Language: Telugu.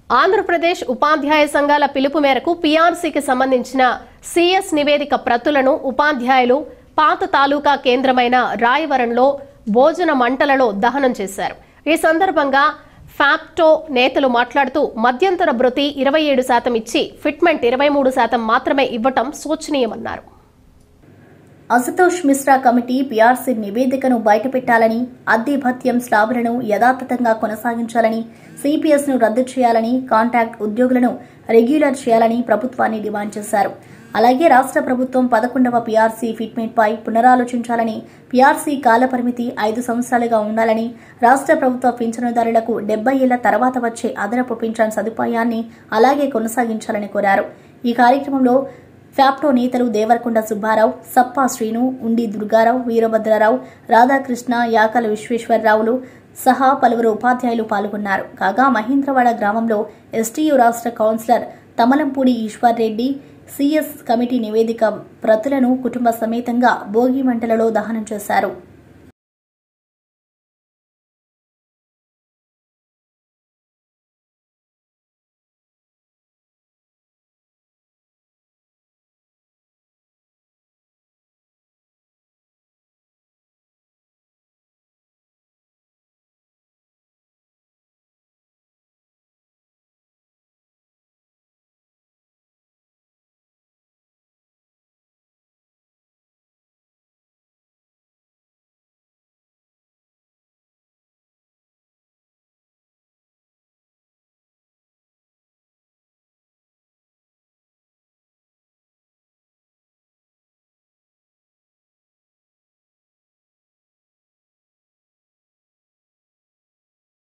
ఆంధ్రప్రదేశ్ ఉపాధ్యాయ సంఘాల పిలుపు మేరకు పీఆర్సీకి సంబంధించిన సిఎస్ నివేదిక ప్రతులను ఉపాధ్యాయులు పాత తాలూకా కేంద్రమైన రాయవరంలో భోజన మంటలలో దహనం చేశారు ఈ సందర్భంగా ఫ్యాప్టో నేతలు మాట్లాడుతూ మధ్యంతర భృతి ఇరవై ఏడు శాతం ఇచ్చి ఫిట్మెంట్ ఇరవై మూడు శాతం మాత్రమే ఇవ్వటం శోచనీయమన్నారు అశుతోష్ మిశ్రా కమిటీ పీఆర్సీ నివేదికను బయటపెట్టాలని అద్దె భత్యం స్లాబులను యథాతథంగా కొనసాగించాలని సిపిఎస్ ను రద్దు చేయాలని కాంట్రాక్ట్ ఉద్యోగులను రెగ్యులర్ చేయాలని ప్రభుత్వాన్ని డిమాండ్ చేశారు అలాగే రాష్ట్ర ప్రభుత్వం పదకొండవ పీఆర్సీ ఫిట్మెంట్ పై పునరాలోచించాలని పీఆర్సీ కాలపరిమితి ఐదు సంవత్సరాలుగా ఉండాలని రాష్ట్ర ప్రభుత్వ పింఛనుదారులకు డెబ్బై ఏళ్ల తర్వాత వచ్చే అదనపు పింఛన్ సదుపాయాన్ని అలాగే కొనసాగించాలని కోరారు ఈ కార్యక్రమంలో ఫ్యాప్టో నేతలు దేవరకొండ సుబ్బారావు సప్పా శ్రీను ఉండి దుర్గారావు వీరభద్రరావు రాధాకృష్ణ యాకల విశ్వేశ్వరరావులు సహా పలువురు ఉపాధ్యాయులు పాల్గొన్నారు కాగా మహేంద్రవాడ గ్రామంలో ఎస్టీయు రాష్ట్ర councillor Tamalampudi Eshwar Reddy CS committee నివేదిక ప్రతులను కుటుంబ సమేతంగా భోగి మంటలలో దహనం చేశారు